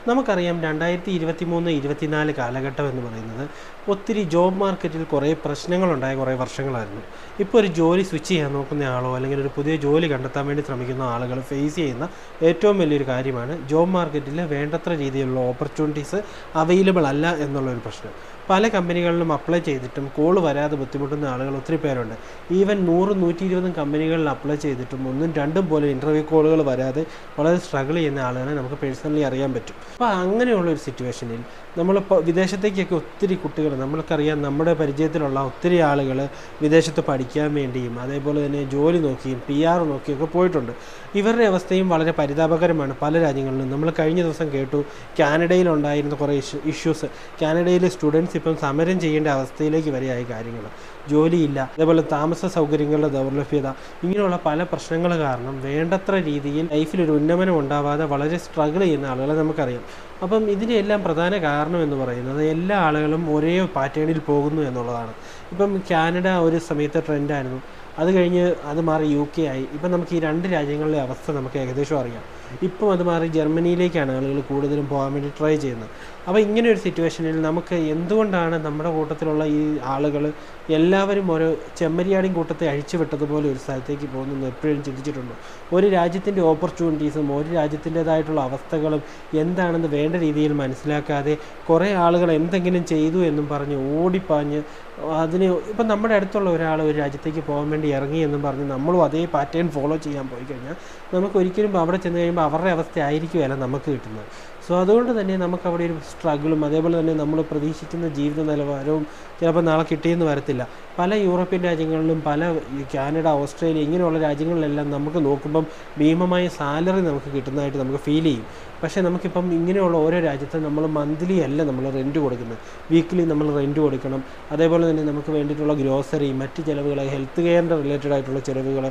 നമുക്കറിയാം രണ്ടായിരത്തി ഇരുപത്തി മൂന്ന് ഇരുപത്തിനാല് കാലഘട്ടം എന്ന് പറയുന്നത് ഒത്തിരി ജോബ് മാർക്കറ്റിൽ കുറേ പ്രശ്നങ്ങളുണ്ടായ കുറേ വർഷങ്ങളായിരുന്നു ഇപ്പോൾ ഒരു ജോലി സ്വിച്ച് ചെയ്യാൻ നോക്കുന്ന ആളോ അല്ലെങ്കിൽ ഒരു പുതിയ ജോലി കണ്ടെത്താൻ വേണ്ടി ശ്രമിക്കുന്ന ആളുകൾ ഫേസ് ചെയ്യുന്ന ഏറ്റവും വലിയൊരു കാര്യമാണ് ജോബ് മാർക്കറ്റിൽ വേണ്ടത്ര രീതിയിലുള്ള ഓപ്പർച്യൂണിറ്റീസ് അവൈലബിൾ അല്ല എന്നുള്ളൊരു പ്രശ്നം പല കമ്പനികളിലും അപ്ലൈ ചെയ്തിട്ടും കോൾ വരാതെ ബുദ്ധിമുട്ടുന്ന ആളുകൾ ഒത്തിരി പേരുണ്ട് ഈവൻ നൂറും നൂറ്റി ഇരുപതും കമ്പനികളിൽ അപ്ലൈ ചെയ്തിട്ടും ഒന്നും രണ്ടും പോലെ ഇൻ്റർവ്യൂ കോളുകൾ വരാതെ വളരെ സ്ട്രഗിൾ ചെയ്യുന്ന ആളുകളെ നമുക്ക് പേഴ്സണലി അറിയാൻ പറ്റും അപ്പോൾ അങ്ങനെയുള്ള ഒരു സിറ്റുവേഷനിൽ നമ്മളിപ്പോൾ വിദേശത്തേക്കൊക്കെ ഒത്തിരി കുട്ടികൾ നമ്മൾക്കറിയാം നമ്മുടെ പരിചയത്തിലുള്ള ഒത്തിരി ആളുകൾ വിദേശത്ത് പഠിക്കാൻ വേണ്ടിയും അതേപോലെ തന്നെ ജോലി നോക്കിയും പി ആർ നോക്കിയൊക്കെ പോയിട്ടുണ്ട് ഇവരുടെ അവസ്ഥയും വളരെ പരിതാപകരമാണ് പല രാജ്യങ്ങളിലും നമ്മൾ കഴിഞ്ഞ ദിവസം കേട്ടു കാനഡയിൽ ഉണ്ടായിരുന്ന കുറേ ഇഷ്യൂ ഇഷ്യൂസ് കാനഡയിലെ സ്റ്റുഡൻസ് ഇപ്പം സമരം ചെയ്യേണ്ട അവസ്ഥയിലേക്ക് വരെയായി കാര്യങ്ങൾ ജോലിയില്ല അതേപോലെ താമസ സൗകര്യങ്ങളുടെ ദൗർലഭ്യത ഇങ്ങനെയുള്ള പല പ്രശ്നങ്ങൾ കാരണം വേണ്ടത്ര രീതിയിൽ ലൈഫിൽ ഒരു ഉന്നമനം ഉണ്ടാവാതെ വളരെ സ്ട്രഗിൾ ചെയ്യുന്ന ആളുകളെ നമുക്കറിയാം അപ്പം ഇതിനെല്ലാം പ്രധാന കാരണം എന്ന് പറയുന്നത് എല്ലാ ആളുകളും ഒരേ പാറ്റേണിൽ പോകുന്നു എന്നുള്ളതാണ് ഇപ്പം കാനഡ ഒരു സമയത്ത് ട്രെൻഡായിരുന്നു അത് കഴിഞ്ഞ് അത് മാറി യു കെ ആയി ഇപ്പം നമുക്ക് ഈ രണ്ട് രാജ്യങ്ങളിലെ അവസ്ഥ നമുക്ക് ഏകദേശം അറിയാം ഇപ്പം അത് മാറി ജർമ്മനിയിലേക്കാണ് ആളുകൾ കൂടുതലും പോകാൻ വേണ്ടി ട്രൈ ചെയ്യുന്നത് അപ്പോൾ ഇങ്ങനെ ഒരു സിറ്റുവേഷനിൽ നമുക്ക് എന്തുകൊണ്ടാണ് നമ്മുടെ കൂട്ടത്തിലുള്ള ഈ ആളുകൾ എല്ലാവരും ഓരോ ചെമ്മരിയാടിൻ കൂട്ടത്തെ അഴിച്ചു വിട്ടതുപോലെ ഒരു സ്ഥലത്തേക്ക് പോകുന്നു എപ്പോഴും ചിന്തിച്ചിട്ടുണ്ടോ ഒരു രാജ്യത്തിൻ്റെ ഓപ്പർച്യൂണിറ്റീസും ഒരു രാജ്യത്തിൻ്റെതായിട്ടുള്ള അവസ്ഥകളും എന്താണെന്ന് വേണ്ട രീതിയിൽ മനസ്സിലാക്കാതെ കുറേ ആളുകൾ എന്തെങ്കിലും ചെയ്തു എന്നും പറഞ്ഞ് ഓടിപ്പാഞ്ഞ് അതിന് ഇപ്പം നമ്മുടെ അടുത്തുള്ള ഒരാൾ ഒരു രാജ്യത്തേക്ക് പോകാൻ വേണ്ടി ഇറങ്ങി എന്നും പറഞ്ഞ് നമ്മളും അതേ പാറ്റേൺ ഫോളോ ചെയ്യാൻ പോയി കഴിഞ്ഞാൽ നമുക്ക് ഒരിക്കലും അവിടെ ചെന്ന് കഴിയുമ്പോൾ അവരുടെ അവസ്ഥ ആയിരിക്കുമല്ല നമുക്ക് കിട്ടുന്നത് സോ അതുകൊണ്ട് തന്നെ നമുക്ക് അവിടെ ഒരു സ്ട്രഗിളും അതേപോലെ തന്നെ നമ്മൾ പ്രതീക്ഷിക്കുന്ന ജീവിത നിലവാരവും ചിലപ്പോൾ നാളെ കിട്ടിയെന്ന് വരത്തില്ല പല യൂറോപ്യൻ രാജ്യങ്ങളിലും പല ഈ കാനഡ ഓസ്ട്രേലിയ ഇങ്ങനെയുള്ള രാജ്യങ്ങളിലെല്ലാം നമുക്ക് നോക്കുമ്പം ഭീമമായ സാലറി നമുക്ക് കിട്ടുന്നതായിട്ട് നമുക്ക് ഫീൽ ചെയ്യും പക്ഷേ നമുക്കിപ്പം ഇങ്ങനെയുള്ള ഓരോ രാജ്യത്തും നമ്മൾ മന്ത്ലി അല്ല നമ്മൾ റെൻറ്റ് കൊടുക്കുന്നത് വീക്ക്ലി നമ്മൾ റെൻറ്റ് കൊടുക്കണം അതേപോലെ തന്നെ നമുക്ക് വേണ്ടിയിട്ടുള്ള ഗ്രോസറി മറ്റ് ചിലവുകൾ ഹെൽത്ത് കെയറിൻ്റെ റിലേറ്റഡ് ആയിട്ടുള്ള ചിലവുകൾ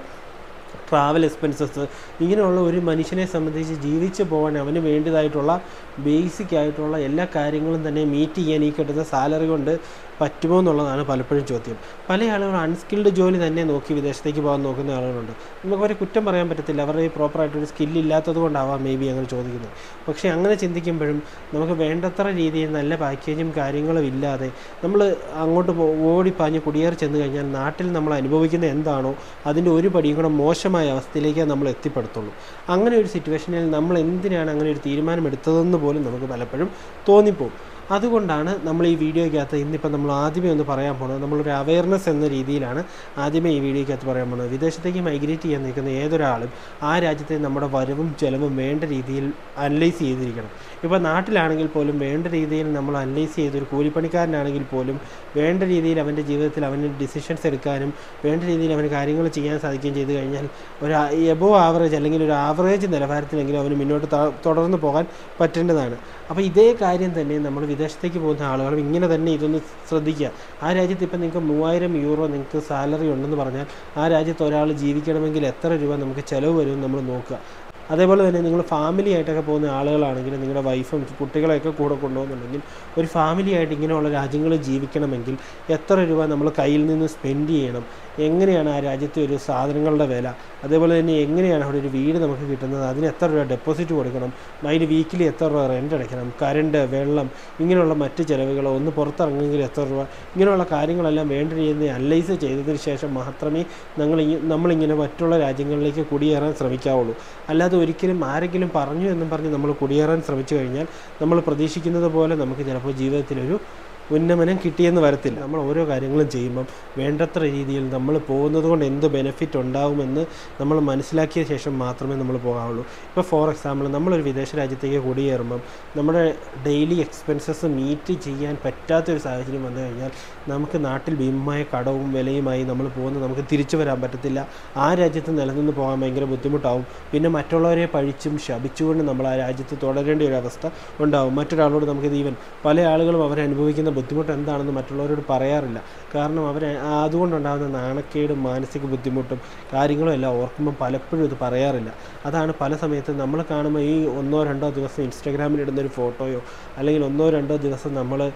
ട്രാവൽ എക്സ്പെൻസസ് ഇങ്ങനെയുള്ള ഒരു മനുഷ്യനെ സംബന്ധിച്ച് ജീവിച്ചു പോകാൻ അവന് വേണ്ടതായിട്ടുള്ള ബേസിക് ആയിട്ടുള്ള എല്ലാ കാര്യങ്ങളും തന്നെ മീറ്റ് ചെയ്യാൻ ഈ കിട്ടുന്ന സാലറി കൊണ്ട് പറ്റുമോ എന്നുള്ളതാണ് പലപ്പോഴും ചോദ്യം പല ആളുകളും അൺസ്കിൽഡ് ജോലി തന്നെ നോക്കി വിദേശത്തേക്ക് പോകാൻ നോക്കുന്ന ആളുകളുണ്ട് നമുക്ക് അവരെ കുറ്റം പറയാൻ പറ്റത്തില്ല അവരുടെ ഈ പ്രോപ്പറായിട്ടൊരു സ്കില്ല് ഇല്ലാത്തത് കൊണ്ടാവാം മേ ബി അങ്ങനെ ചോദിക്കുന്നത് പക്ഷേ അങ്ങനെ ചിന്തിക്കുമ്പോഴും നമുക്ക് വേണ്ടത്ര രീതിയിൽ നല്ല പാക്കേജും കാര്യങ്ങളും ഇല്ലാതെ നമ്മൾ അങ്ങോട്ട് പോ- ഓടിപ്പാഞ്ഞ് കുടിയേറി ചെന്ന് കഴിഞ്ഞാൽ നാട്ടിൽ നമ്മൾ അനുഭവിക്കുന്ന എന്താണോ അതിൻ്റെ ഒരു പടിയും കൂടെ മോശമായ അവസ്ഥയിലേക്ക് നമ്മൾ എത്തിപ്പെടുത്തുള്ളൂ അങ്ങനെ ഒരു സിറ്റുവേഷനിൽ നമ്മൾ എന്തിനാണ് അങ്ങനെ ഒരു തീരുമാനം എടുത്തതെന്ന് പോലും നമുക്ക് പലപ്പോഴും തോന്നിപ്പോവും അതുകൊണ്ടാണ് നമ്മൾ ഈ വീഡിയോയ്ക്കകത്ത് ഇന്നിപ്പോൾ നമ്മൾ ആദ്യമേ ഒന്ന് പറയാൻ പോകുന്നത് നമ്മളൊരു അവയർനെസ് എന്ന രീതിയിലാണ് ആദ്യമേ ഈ വീഡിയോയ്ക്കകത്ത് പറയാൻ പോകുന്നത് വിദേശത്തേക്ക് മൈഗ്രേറ്റ് ചെയ്യാൻ നിൽക്കുന്ന ഏതൊരാളും ആ രാജ്യത്തെ നമ്മുടെ വരവും ചെലവും വേണ്ട രീതിയിൽ അനലൈസ് ചെയ്തിരിക്കണം ഇപ്പോൾ നാട്ടിലാണെങ്കിൽ പോലും വേണ്ട രീതിയിൽ നമ്മൾ അനലൈസ് ചെയ്ത് ഒരു കൂലിപ്പണിക്കാരനാണെങ്കിൽ പോലും വേണ്ട രീതിയിൽ അവൻ്റെ ജീവിതത്തിൽ അവന് ഡിസിഷൻസ് എടുക്കാനും വേണ്ട രീതിയിൽ അവന് കാര്യങ്ങൾ ചെയ്യാൻ സാധിക്കുകയും ചെയ്തു കഴിഞ്ഞാൽ ഒരു എബോ ആവറേജ് അല്ലെങ്കിൽ ഒരു ആവറേജ് നിലവാരത്തിലെങ്കിലും അവന് മുന്നോട്ട് ത- തുടർന്ന് പോകാൻ പറ്റേണ്ടതാണ് അപ്പോൾ ഇതേ കാര്യം തന്നെ നമ്മൾ വിദേശത്തേക്ക് പോകുന്ന ആളുകളും ഇങ്ങനെ തന്നെ ഇതൊന്ന് ശ്രദ്ധിക്കുക ആ രാജ്യത്ത് ഇപ്പം നിങ്ങൾക്ക് മൂവായിരം യൂറോ നിങ്ങൾക്ക് സാലറി ഉണ്ടെന്ന് പറഞ്ഞാൽ ആ രാജ്യത്ത് ഒരാൾ ജീവിക്കണമെങ്കിൽ എത്ര രൂപ നമുക്ക് ചിലവ് വരുമെന്ന് നമ്മൾ നോക്കുക അതേപോലെ തന്നെ നിങ്ങൾ ഫാമിലി ആയിട്ടൊക്കെ പോകുന്ന ആളുകളാണെങ്കിൽ നിങ്ങളുടെ വൈഫും കുട്ടികളെയൊക്കെ കൂടെ കൊണ്ടുപോകുന്നുണ്ടെങ്കിൽ ഒരു ഫാമിലി ആയിട്ട് ഇങ്ങനെയുള്ള രാജ്യങ്ങളിൽ ജീവിക്കണമെങ്കിൽ എത്ര രൂപ നമ്മൾ കയ്യിൽ നിന്ന് സ്പെൻഡ് ചെയ്യണം എങ്ങനെയാണ് ആ രാജ്യത്തെ ഒരു സാധനങ്ങളുടെ വില അതേപോലെ തന്നെ എങ്ങനെയാണ് അവിടെ ഒരു വീട് നമുക്ക് കിട്ടുന്നത് അതിന് എത്ര രൂപ ഡെപ്പോസിറ്റ് കൊടുക്കണം അതിന് വീക്കിലി എത്ര രൂപ റെൻ്റ് അടയ്ക്കണം കറണ്ട് വെള്ളം ഇങ്ങനെയുള്ള മറ്റ് ചിലവുകൾ ഒന്ന് പുറത്തിറങ്ങുമെങ്കിൽ എത്ര രൂപ ഇങ്ങനെയുള്ള കാര്യങ്ങളെല്ലാം വേണ്ട രീതിയിൽ അനലൈസ് ചെയ്തതിന് ശേഷം മാത്രമേ ഞങ്ങൾ നമ്മളിങ്ങനെ മറ്റുള്ള രാജ്യങ്ങളിലേക്ക് കുടിയേറാൻ ശ്രമിക്കാവുള്ളൂ അല്ലാതെ ഒരിക്കലും ആരെങ്കിലും പറഞ്ഞു എന്നും പറഞ്ഞ് നമ്മൾ കുടിയേറാൻ ശ്രമിച്ചു കഴിഞ്ഞാൽ നമ്മൾ പ്രതീക്ഷിക്കുന്നത് പോലെ നമുക്ക് ചിലപ്പോൾ ജീവിതത്തിലൊരു ഉന്നമനം കിട്ടിയെന്ന് വരത്തില്ല നമ്മൾ ഓരോ കാര്യങ്ങളും ചെയ്യുമ്പം വേണ്ടത്ര രീതിയിൽ നമ്മൾ പോകുന്നത് കൊണ്ട് എന്ത് ബെനിഫിറ്റ് ഉണ്ടാകുമെന്ന് നമ്മൾ മനസ്സിലാക്കിയ ശേഷം മാത്രമേ നമ്മൾ പോകാവുള്ളൂ ഇപ്പോൾ ഫോർ എക്സാമ്പിൾ നമ്മളൊരു വിദേശ രാജ്യത്തേക്ക് കുടിയേറുമ്പം നമ്മുടെ ഡെയിലി എക്സ്പെൻസസ് മീറ്റ് ചെയ്യാൻ പറ്റാത്തൊരു സാഹചര്യം വന്നു കഴിഞ്ഞാൽ നമുക്ക് നാട്ടിൽ ഭീമമായ കടവും വിലയുമായി നമ്മൾ പോകുന്നത് നമുക്ക് തിരിച്ചു വരാൻ പറ്റത്തില്ല ആ രാജ്യത്ത് നിലനിന്ന് പോകാൻ ഭയങ്കര ബുദ്ധിമുട്ടാവും പിന്നെ മറ്റുള്ളവരെ പഴിച്ചും ശപിച്ചുകൊണ്ട് നമ്മൾ ആ രാജ്യത്ത് തുടരേണ്ട ഒരു അവസ്ഥ ഉണ്ടാവും മറ്റൊരാളോട് നമുക്കിത് ഈവൻ പല ആളുകളും അവരനുഭവിക്കുന്ന ബുദ്ധിമുട്ട് എന്താണെന്ന് മറ്റുള്ളവരോട് പറയാറില്ല കാരണം അവർ അതുകൊണ്ടുണ്ടാകുന്ന നാണക്കേടും മാനസിക ബുദ്ധിമുട്ടും കാര്യങ്ങളും എല്ലാം ഓർക്കുമ്പോൾ പലപ്പോഴും ഇത് പറയാറില്ല അതാണ് പല സമയത്തും നമ്മൾ കാണുമ്പോൾ ഈ ഒന്നോ രണ്ടോ ദിവസം ഇൻസ്റ്റാഗ്രാമിൽ ഇടുന്ന ഒരു ഫോട്ടോയോ അല്ലെങ്കിൽ ഒന്നോ രണ്ടോ ദിവസം നമ്മൾ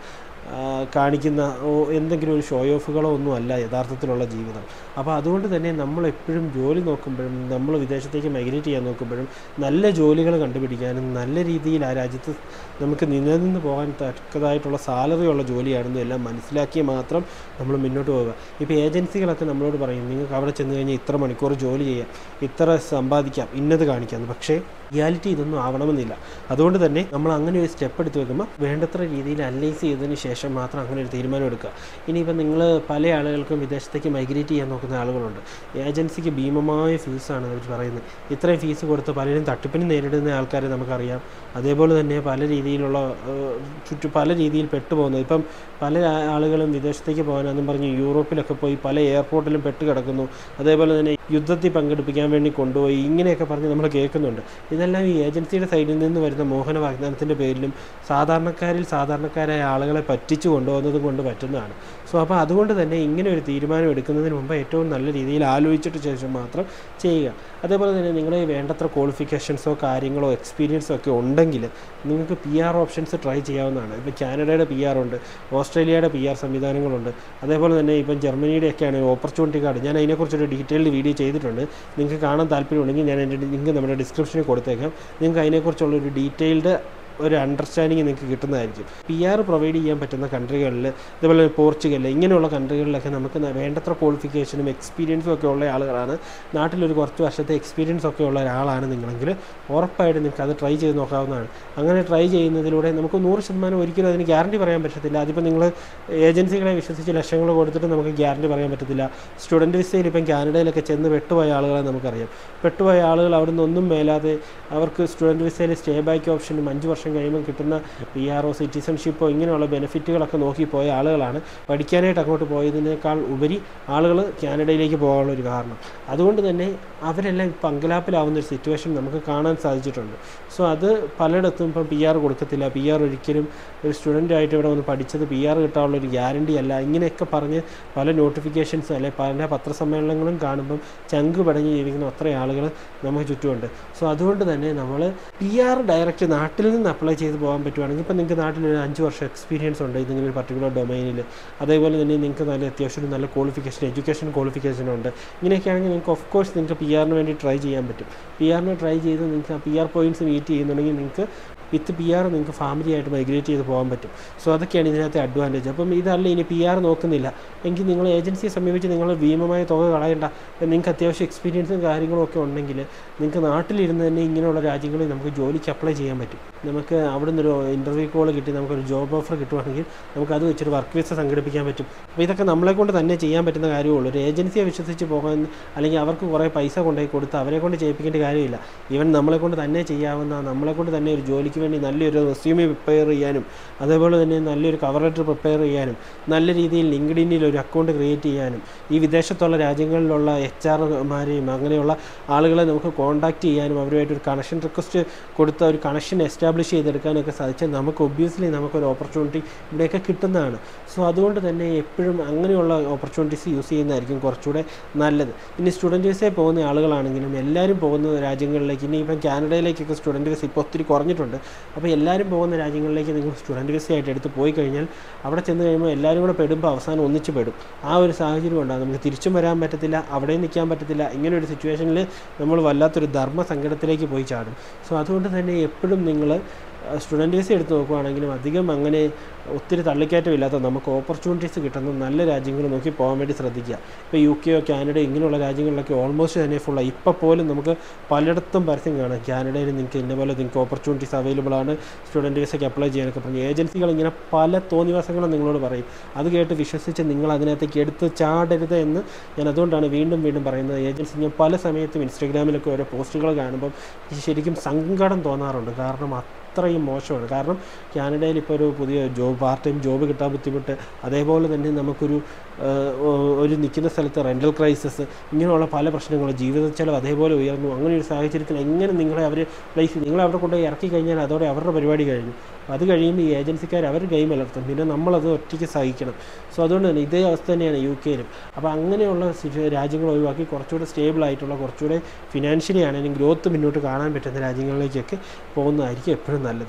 ആ, കാണിക്കുന്ന ഓ, എന്തെങ്കിലും ഒരു ഷോ ഓഫുകളോ ഒന്നും അല്ല യഥാർത്ഥത്തിലുള്ള ജീവിതം അപ്പോൾ അതുകൊണ്ട് തന്നെ നമ്മൾ എപ്പോഴും ജോലി നോക്കുമ്പോഴും നമ്മൾ വിദേശത്തേക്ക് മൈഗ്രേറ്റ് ചെയ്യാൻ നോക്കുമ്പോഴും നല്ല ജോലികൾ കണ്ടുപിടിക്കാനും നല്ല രീതിയിൽ ആ രാജ്യത്ത് നമുക്ക് നിലനിന്ന് പോകാൻ തക്കതായിട്ടുള്ള സാലറി ഉള്ള ജോലിയാണെന്നും എല്ലാം മനസ്സിലാക്കി മാത്രം നമ്മൾ മുന്നോട്ട് പോവുക ഇപ്പോൾ ഏജൻസികളൊക്കെ നമ്മളോട് പറയും നിങ്ങൾക്ക് അവിടെ ചെന്ന് കഴിഞ്ഞാൽ ഇത്ര മണിക്കൂർ ജോലി ചെയ്യാം ഇത്ര സമ്പാദിക്കാം ഇന്നത് കാണിക്കാം പക്ഷേ റിയാലിറ്റി ഇതൊന്നും ആവണമെന്നില്ല അതുകൊണ്ട് തന്നെ നമ്മൾ അങ്ങനെ ഒരു സ്റ്റെപ്പ് എടുത്ത് വെക്കുമ്പോൾ വേണ്ടത്ര രീതിയിൽ അനലൈസ് ചെയ്തതിന് ശേഷം മാത്രം അങ്ങനെ ഒരു തീരുമാനം എടുക്കുക ഇനിയിപ്പോൾ നിങ്ങൾ പല ആളുകൾക്കും വിദേശത്തേക്ക് മൈഗ്രേറ്റ് ചെയ്യാൻ നോക്കുന്ന ആളുകളുണ്ട് ഏജൻസിക്ക് ഭീമമായ ഫീസാണ് അവർ പറയുന്നത് ഇത്രയും ഫീസ് കൊടുത്ത് പലരും തട്ടിപ്പിന് നേരിടുന്ന ആൾക്കാരെ നമുക്കറിയാം അതേപോലെ തന്നെ പല രീതിയിലുള്ള ഏഹ്, ചുറ്റു പല രീതിയിൽ പെട്ടുപോകുന്നത് ഇപ്പം പല ആ- ആളുകളും വിദേശത്തേക്ക് പോകാനെന്നും പറഞ്ഞ് യൂറോപ്പിലൊക്കെ പോയി പല എയർപോർട്ടിലും പെട്ട് കിടക്കുന്നു അതേപോലെ തന്നെ യുദ്ധത്തിൽ പങ്കെടുപ്പിക്കാൻ വേണ്ടി കൊണ്ടുപോയി ഇങ്ങനെയൊക്കെ പറഞ്ഞ് നമ്മൾ കേൾക്കുന്നുണ്ട് ഇതെല്ലാം ഈ ഏജൻസിയുടെ സൈഡിൽ നിന്ന് വരുന്ന മോഹന വാഗ്ദാനത്തിൻ്റെ പേരിലും സാധാരണക്കാരിൽ സാധാരണക്കാരായ ആളുകളെ പറ്റിച്ചു കൊണ്ടുപോകുന്നത് കൊണ്ട് പറ്റുന്നതാണ് സോ അപ്പോൾ അതുകൊണ്ട് തന്നെ ഇങ്ങനെ ഒരു തീരുമാനം എടുക്കുന്നതിന് മുമ്പ് ഏറ്റവും നല്ല രീതിയിൽ ആലോചിച്ചിട്ട് ശേഷം മാത്രം ചെയ്യുക അതേപോലെ തന്നെ നിങ്ങളെ വേണ്ടത്ര ക്വാളിഫിക്കേഷൻസോ കാര്യങ്ങളോ എക്സ്പീരിയൻസോ ഒക്കെ ഉണ്ടെങ്കിൽ നിങ്ങൾക്ക് പി ആർ ഓപ്ഷൻസ് ട്രൈ ചെയ്യാവുന്നതാണ് ഇപ്പോൾ കാനഡയുടെ പി ആർ ഉണ്ട് ഓസ്ട്രേലിയയുടെ പി ആർ സംവിധാനങ്ങളുണ്ട് അതേപോലെ തന്നെ ഇപ്പം ജർമ്മനിയുടെ ഒക്കെയാണ് ഓപ്പർച്യൂണിറ്റി കാർഡ് ഞാൻ അതിനെക്കുറിച്ചൊരു ഡീറ്റെയിൽഡ് വീഡിയോ ചെയ്തിട്ടുണ്ട് നിങ്ങൾക്ക് കാണാൻ താല്പര്യമുണ്ടെങ്കിൽ ഞാൻ എൻ്റെ ലിങ്ക് നമ്മുടെ ഡിസ്ക്രിപ്ഷനിൽ കൊടുത്തേക്കാം നിങ്ങൾക്ക് അതിനെക്കുറിച്ചുള്ള ഒരു ഡീറ്റെയിൽഡ് ഒരു അണ്ടർസ്റ്റാൻഡിങ് നിങ്ങൾക്ക് കിട്ടുന്നതായിരിക്കും പി ആർ പ്രൊവൈഡ് ചെയ്യാൻ പറ്റുന്ന കൺട്രികളിൽ അതുപോലെ പോർച്ചുഗൽ ഇങ്ങനെയുള്ള കൺട്രികളിലൊക്കെ നമുക്ക് ന- വേണ്ടത്ര ക്വാളിഫിക്കേഷനും എക്സ്പീരിയൻസും ഒക്കെ ഉള്ള ആളുകളാണ് നാട്ടിലൊരു കുറച്ച് വർഷത്തെ എക്സ്പീരിയൻസ് ഒക്കെ ഉള്ള ഒരാളാണ് നിങ്ങളെങ്കിൽ ഉറപ്പായിട്ടും നിങ്ങൾക്ക് അത് ട്രൈ ചെയ്ത് നോക്കാവുന്നതാണ് അങ്ങനെ ട്രൈ ചെയ്യുന്നതിലൂടെ നമുക്ക് നൂറ് ശതമാനം ഒരിക്കലും അതിന് ഗ്യാരണ്ടി പറയാൻ പറ്റത്തില്ല അതിപ്പോൾ നിങ്ങൾ ഏജൻസികളെ വിശ്വസിച്ച് ലക്ഷങ്ങൾ കൊടുത്തിട്ട് നമുക്ക് ഗ്യാരണ്ടി പറയാൻ പറ്റത്തില്ല സ്റ്റുഡൻറ്റ് വിസയിൽ ഇപ്പം കാനഡയിലൊക്കെ ചെന്ന് പെട്ടുപോയ ആളുകളെ നമുക്കറിയാം പെട്ടുപോയ ആളുകൾ അവിടുന്ന് ഒന്നും മേലാതെ അവർക്ക് സ്റ്റുഡൻറ്റ് വിസയിൽ സ്റ്റേ ബാക്ക് ഓപ്ഷനും അഞ്ച് വർഷം കഴിയുമ്പോൾ കിട്ടുന്ന പി ആർ ഒ സിറ്റിസൺഷിപ്പോ ഇങ്ങനെയുള്ള ബെനിഫിറ്റുകളൊക്കെ നോക്കി പോയ ആളുകളാണ് പഠിക്കാനായിട്ട് അങ്ങോട്ട് പോയതിനേക്കാൾ ഉപരി ആളുകൾ കാനഡയിലേക്ക് പോകാനുള്ള ഒരു കാരണം അതുകൊണ്ട് തന്നെ അവരെല്ലാം ഇപ്പം അങ്കലാപ്പിലാവുന്ന ഒരു സിറ്റുവേഷൻ നമുക്ക് കാണാൻ സാധിച്ചിട്ടുണ്ട് സോ അത് പലയിടത്തും ഇപ്പം പി ആർ കൊടുക്കത്തില്ല പി ആർ ഒരിക്കലും ഒരു സ്റ്റുഡൻ്റ് ആയിട്ട് ഇവിടെ വന്ന് പഠിച്ചത് പി ആർ കിട്ടാനുള്ള ഒരു ഗ്യാരണ്ടി അല്ല ഇങ്ങനെയൊക്കെ പറഞ്ഞ് പല നോട്ടിഫിക്കേഷൻസ് അല്ലെ പല പത്രസമ്മേളനങ്ങളും കാണുമ്പം ചങ്ക് പടഞ്ഞ് ജീവിക്കുന്ന അത്രയും ആളുകൾ നമുക്ക് ചുറ്റുമുണ്ട് സോ അതുകൊണ്ട് തന്നെ നമ്മൾ പി ആർ ഡയറക്റ്റ് നാട്ടിൽ നിന്ന് അപ്ലൈ ചെയ്ത് പോകാൻ പറ്റുവാണെങ്കിൽ ഇപ്പം നിങ്ങൾക്ക് നാട്ടിൽ ഒരു അഞ്ച് വർഷം എക്സ്പീരിയൻസ് ഉണ്ട് ഇതിങ്ങനെ ഒരു പർട്ടിക്കുലർ ഡൊമൈനിൽ അതേപോലെ തന്നെ നിങ്ങൾക്ക് നല്ല അത്യാവശ്യം ഒരു നല്ല ക്വാളിഫിക്കേഷൻ എഡ്യൂക്കേഷൻ ക്വാളിഫിക്കേഷൻ ഉണ്ട് ഇങ്ങനെയൊക്കെ ആണെങ്കിൽ നിങ്ങൾക്ക് ഓഫ് കോഴ്സ് നിങ്ങൾക്ക് പി ആറിന് വേണ്ടി ട്രൈ ചെയ്യാൻ പറ്റും പി ആറിന് ട്രൈ ചെയ്ത് നിങ്ങൾക്ക് ആ പി ആർ പോയിൻറ്റ്സ് മീറ്റ് ചെയ്യുന്നുണ്ടെങ്കിൽ നിങ്ങൾക്ക് വിത്ത് പി ആർ നിങ്ങൾക്ക് ഫാമിലി ആയിട്ട് മൈഗ്രേറ്റ് ചെയ്ത് പോകാൻ പറ്റും സോ അതൊക്കെയാണ് ഇതിനകത്തെ അഡ്വാൻറ്റേജ് അപ്പം ഇതല്ല ഇനി പി ആർ നോക്കുന്നില്ല എങ്കിൽ നിങ്ങൾ ഏജൻസിയെ സമീപിച്ച് നിങ്ങൾ ഭീമമായ തുക കളയണ്ട നിങ്ങൾക്ക് അത്യാവശ്യം എക്സ്പീരിയൻസും കാര്യങ്ങളും ഒക്കെ ഉണ്ടെങ്കിൽ നിങ്ങൾക്ക് നാട്ടിലിരുന്ന് തന്നെ ഇങ്ങനെയുള്ള രാജ്യങ്ങളിൽ നമുക്ക് ജോലിക്ക് അപ്ലൈ ചെയ്യാൻ പറ്റും നമുക്ക് അവിടുന്ന് ഒരു ഇൻ്റർവ്യൂ കോൾ കിട്ടി നമുക്കൊരു ജോബ് ഓഫർ കിട്ടുവാണെങ്കിൽ നമുക്ക് അത് വെച്ചൊരു വർക്ക് വിസ സംഘടിപ്പിക്കാൻ പറ്റും അപ്പോൾ ഇതൊക്കെ നമ്മളെ കൊണ്ട് തന്നെ ചെയ്യാൻ പറ്റുന്ന കാര്യമുള്ളൂ ഒരു ഏജൻസിയെ വിശ്വസിച്ച് പോകാൻ അല്ലെങ്കിൽ അവർക്ക് കുറേ പൈസ കൊണ്ടുപോയി കൊടുത്ത് അവരെ കൊണ്ട് ചെയ്യിപ്പിക്കേണ്ട കാര്യമില്ല ഈവൻ നമ്മളെ കൊണ്ട് തന്നെ ചെയ്യാവുന്ന നമ്മളെ കൊണ്ട് തന്നെ ഒരു ജോലിക്ക് വേണ്ടി നല്ലൊരു റെസ്യൂമി പ്രിപ്പയർ ചെയ്യാനും അതേപോലെ തന്നെ നല്ലൊരു കവർ ലെറ്റർ പ്രിപ്പയർ ചെയ്യാനും നല്ല രീതിയിൽ ലിങ്ക്ഡിനിൽ ഒരു അക്കൗണ്ട് ക്രിയേറ്റ് ചെയ്യാനും ഈ വിദേശത്തുള്ള രാജ്യങ്ങളിലുള്ള എച്ച് ആർമാരെയും അങ്ങനെയുള്ള ആളുകളെ നമുക്ക് കോൺടാക്റ്റ് ചെയ്യാനും അവരുമായിട്ട് ഒരു കണക്ഷൻ റിക്വസ്റ്റ് കൊടുത്ത ഒരു കണക്ഷൻ എസ്റ്റാബ്ലിഷ് ചെയ്തെടുക്കാനൊക്കെ സാധിച്ചാൽ നമുക്ക് ഒബ്വിയസ്ലി നമുക്കൊരു ഓപ്പർച്യൂണിറ്റി ഇവിടെയൊക്കെ കിട്ടുന്നതാണ് സോ അതുകൊണ്ട് തന്നെ എപ്പോഴും അങ്ങനെയുള്ള ഓപ്പർച്യൂണിറ്റീസ് യൂസ് ചെയ്യുന്നതായിരിക്കും കുറച്ചുകൂടെ നല്ലത് ഇനി സ്റ്റുഡൻറ്റ് വിസയിൽ പോകുന്ന ആളുകളാണെങ്കിലും എല്ലാവരും പോകുന്ന രാജ്യങ്ങളിലേക്ക് ഇനി ഇപ്പം കാനഡയിലേക്കൊക്കെ സ്റ്റുഡൻറ്റ് വിസ ഇപ്പോൾ ഒത്തിരി കുറഞ്ഞിട്ടുണ്ട് അപ്പോൾ എല്ലാവരും പോകുന്ന രാജ്യങ്ങളിലേക്ക് നിങ്ങൾ സ്റ്റുഡൻറ്റ് വിസ ആയിട്ട് എടുത്ത് പോയി കഴിഞ്ഞാൽ അവിടെ ചെന്ന് കഴിയുമ്പോൾ എല്ലാവരും കൂടെ പെടുമ്പോൾ അവസാനം ഒന്നിച്ച് പെടും ആ ഒരു സാഹചര്യം ഉണ്ടാകും നമുക്ക് തിരിച്ചും വരാൻ പറ്റത്തില്ല അവിടെയും നിൽക്കാൻ പറ്റത്തില്ല ഇങ്ങനെ ഒരു സിറ്റുവേഷനിൽ നമ്മൾ വല്ലാത്തൊരു ധർമ്മ സങ്കടത്തിലേക്ക് പോയി ചാടും സോ അതുകൊണ്ട് തന്നെ എപ്പോഴും നിങ്ങൾ സ്റ്റുഡൻറ്റ് വിസ എടുത്ത് നോക്കുവാണെങ്കിലും അധികം അങ്ങനെ ഒത്തിരി തള്ളിക്കയറ്റമില്ലാത്ത നമുക്ക് ഓപ്പർച്യൂണിറ്റീസ് കിട്ടുന്ന നല്ല രാജ്യങ്ങൾ നോക്കി പോകാൻ വേണ്ടി ശ്രദ്ധിക്കുക ഇപ്പോൾ യു കെയോ കാനഡ ഇങ്ങനെയുള്ള രാജ്യങ്ങളിലൊക്കെ ഓൾമോസ്റ്റ് തന്നെ ഫുള്ളാണ് ഇപ്പോൾ പോലും നമുക്ക് പലയിടത്തും പരസ്യം കാണാം കാനഡയിൽ നിങ്ങൾക്ക് ഇന്ന പോലെ നിങ്ങൾക്ക് ഓപ്പർച്യൂണിറ്റീസ് അവൈലബിൾ ആണ് സ്റ്റുഡൻറ്റ് വിസയ്ക്ക് അപ്ലൈ ചെയ്യാനൊക്കെ പറഞ്ഞു ഏജൻസികൾ ഇങ്ങനെ പല തോന്നിവാസങ്ങളും നിങ്ങളോട് പറയും അത് കേട്ട് വിശ്വസിച്ച് നിങ്ങൾ അതിനകത്തേക്ക് എടുത്ത് ചാടരുത് എന്ന് ഞാൻ അതുകൊണ്ടാണ് വീണ്ടും വീണ്ടും പറയുന്നത് ഏജൻസി ഞാൻ പല സമയത്തും ഇൻസ്റ്റാഗ്രാമിലൊക്കെ ഓരോ പോസ്റ്റുകൾ കാണുമ്പം ശരിക്കും സങ്കടം തോന്നാറുണ്ട് കാരണം അത്രയും മോശമാണ് കാരണം കാനഡയിൽ ഇപ്പോൾ ഒരു പുതിയ ജോബ് പാർട്ട് ടൈം ജോബ് കിട്ടാൻ ബുദ്ധിമുട്ട് അതേപോലെ തന്നെ നമുക്കൊരു ആ, ഒ- ഒരു നിൽക്കുന്ന സ്ഥലത്ത് റെൻ്റൽ ക്രൈസിസ് ഇങ്ങനെയുള്ള പല പ്രശ്നങ്ങളും ജീവിത ചെലവ് അതേപോലെ ഉയർന്നു അങ്ങനെ ഒരു സാഹചര്യത്തിൽ എങ്ങനെ നിങ്ങളെ അവർ പ്ലേസ് നിങ്ങളെ അവിടെ കൊണ്ടുപോയി ഇറക്കി കഴിഞ്ഞാൽ അതോടെ അവരുടെ പരിപാടി കഴിഞ്ഞു അത് കഴിയുമ്പോൾ ഈ ഏജൻസിക്കാർ അവർ ഗെയിം അലർത്തും പിന്നെ നമ്മളത് ഒറ്റയ്ക്ക് സഹിക്കണം സോ അതുകൊണ്ട് തന്നെ ഇതേ അവസ്ഥ തന്നെയാണ് യു കെയിലും അപ്പോൾ അങ്ങനെയുള്ള സിറ്റു- രാജ്യങ്ങൾ ഒഴിവാക്കി കുറച്ചുകൂടെ സ്റ്റേബിൾ ആയിട്ടുള്ള കുറച്ചുകൂടെ ഫിനാൻഷ്യലി ആണെങ്കിലും ഗ്രോത്ത് മുന്നോട്ട് കാണാൻ പറ്റുന്ന രാജ്യങ്ങളിലേക്കൊക്കെ പോകുന്നതായിരിക്കും എപ്പോഴും നല്ലത്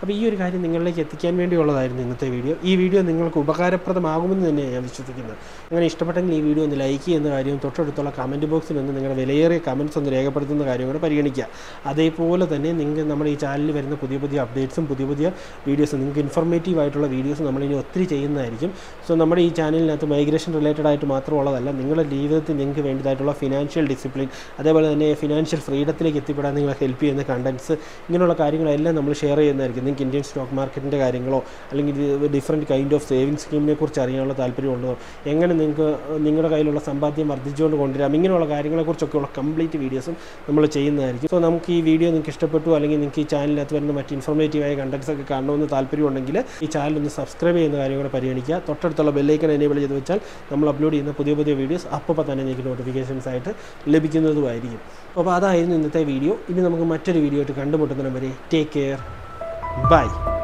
അപ്പോൾ ഈ ഒരു കാര്യം നിങ്ങളിലേക്ക് എത്തിക്കാൻ വേണ്ടിയുള്ളതായിരുന്നു ഇന്നത്തെ വീഡിയോ ഈ വീഡിയോ നിങ്ങൾക്ക് ഉപകാരപ്രദമാകുമെന്ന് തന്നെയാണ് ഞാൻ വിശ്വസിക്കുന്നത് അങ്ങനെ ഇഷ്ടപ്പെട്ടെങ്കിൽ ഈ വീഡിയോ ഒന്ന് ലൈക്ക് ചെയ്യുന്ന കാര്യവും തൊട്ടടുത്തുള്ള കമൻറ്റ് ബോക്സിൽ ഒന്ന് നിങ്ങളുടെ വിലയേറിയ കമൻറ്റ്സ് ഒന്ന് രേഖപ്പെടുത്തുന്ന കാര്യം കൂടെ പരിഗണിക്കുക അതേപോലെ തന്നെ നിങ്ങൾക്ക് നമ്മുടെ ഈ ചാനലിൽ വരുന്ന പുതിയ പുതിയ അപ്ഡേറ്റ്സും പുതിയ പുതിയ വീഡിയോസും നിങ്ങൾക്ക് ഇൻഫർമേറ്റീവ് ആയിട്ടുള്ള വീഡിയോസ് നമ്മളിനി ഒത്തിരി ചെയ്യുന്നതായിരിക്കും സോ നമ്മുടെ ഈ ചാനലിനകത്ത് മൈഗ്രേഷൻ റിലേറ്റഡ് ആയിട്ട് മാത്രമുള്ളതല്ല നിങ്ങളുടെ ജീവിതത്തിൽ നിങ്ങൾക്ക് വേണ്ടതായിട്ടുള്ള ഫിനാൻഷ്യൽ ഡിസിപ്ലിൻ അതേപോലെ തന്നെ ഫിനാൻഷ്യൽ ഫ്രീഡത്തിലേക്ക് എത്തിപ്പെടാൻ നിങ്ങളെ ഹെൽപ്പ് ചെയ്യുന്ന കണ്ടൻസ് ഇങ്ങനെയുള്ള കാര്യങ്ങളെല്ലാം നമ്മൾ ഷെയർ ചെയ്യുന്നതായിരിക്കും നിങ്ങൾക്ക് ഇന്ത്യൻ സ്റ്റോക്ക് മാർക്കറ്റിൻ്റെ കാര്യങ്ങളോ അല്ലെങ്കിൽ ഡിഫറെൻറ്റ് കൈൻഡ് ഓഫ് സേവിങ്സ് സ്കീമിനെ കുറിച്ച് അറിയാനുള്ള താല്പര്യമുണ്ടോ എങ്ങനെ നിങ്ങൾക്ക് നിങ്ങളുടെ കയ്യിലുള്ള സമ്പാദ്യം വർദ്ധിച്ചുകൊണ്ട് കൊണ്ടുവരാം ഇങ്ങനെയുള്ള കാര്യങ്ങളെക്കുറിച്ചൊക്കെയുള്ള കംപ്ലീറ്റ് വീഡിയോസും നമ്മൾ ചെയ്യുന്നതായിരിക്കും സോ നമുക്ക് ഈ വീഡിയോ നിങ്ങൾക്ക് ഇഷ്ടപ്പെട്ടു അല്ലെങ്കിൽ നിങ്ങൾക്ക് ഈ ചാനലിനകത്ത് വരുന്ന മറ്റ് ഇൻഫോർമേറ്റീവായ കണ്ടൻസ് ഒക്കെ കാണണമെന്ന് താല്പര്യമുണ്ടെങ്കിൽ ഈ ചാനൽ ഒന്ന് സബ്സ്ക്രൈബ് ചെയ്യുന്ന കാര്യം കൂടെ പരിഗണിക്കുക തൊട്ടടുത്തുള്ള ബെല്ലൈക്കൺ എനേബിൾ ചെയ്ത് വെച്ചാൽ നമ്മൾ അപ്ലോഡ് ചെയ്യുന്ന പുതിയ പുതിയ വീഡിയോസ് അപ്പോൾ തന്നെ നിങ്ങൾക്ക് നോട്ടിഫിക്കേഷൻസ് ആയിട്ട് ലഭിക്കുന്നതുമായിരിക്കും അപ്പോൾ അതായിരുന്നു ഇന്നത്തെ വീഡിയോ ഇനി നമുക്ക് മറ്റൊരു വീഡിയോ ആയിട്ട് കണ്ടുമുട്ടുന്നതിന് വരെ ടേക്ക് കെയർ ബൈ